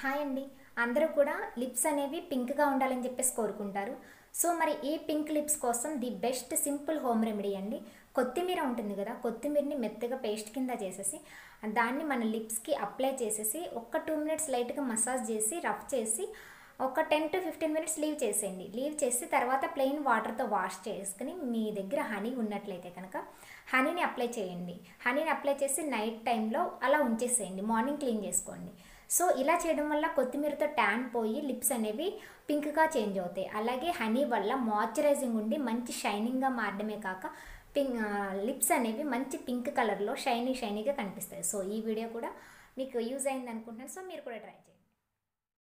hi అండి అందరూ కూడా లిప్స్ అనేవి పింక్గా ఉండాలని చెప్పేసి కోరుకుంటారు సో మరి ఈ పింక్ లిప్స్ కోసం the best simple home remedy అండి కొత్తిమీర ఉంటుంది కదా కొత్తిమీరని మెత్తగా పేస్ట్ కింద చేసేసి దాన్ని మన లిప్స్కి అప్లై చేసేసి ఒక్క టూ మినిట్స్ లైట్గా మసాజ్ చేసి రఫ్ చేసి ఒక ten to fifteen minutes leave చేసేయండి లీవ్ చేసి తర్వాత ప్లెయిన్ వాటర్తో వాష్ చేసుకుని మీ దగ్గర హనీ ఉన్నట్లయితే కనుక హనీని అప్లై చేయండి హనీని అప్లై చేసి నైట్ టైంలో అలా ఉంచేసేయండి మార్నింగ్ క్లీన్ చేసుకోండి సో ఇలా చేయడం వల్ల కొత్తిమీరతో ట్యాన్ పోయి లిప్స్ అనేవి పింక్గా చేంజ్ అవుతాయి అలాగే హనీ వల్ల మాయిశ్చరైజింగ్ ఉండి మంచి షైనింగ్గా మారడమే కాక పింక్ లిప్స్ అనేవి మంచి పింక్ కలర్లో షైనీ షైనీగా కనిపిస్తాయి సో ఈ వీడియో కూడా మీకు యూజ్ అయింది అనుకుంటున్నాను సో మీరు కూడా ట్రై చేయండి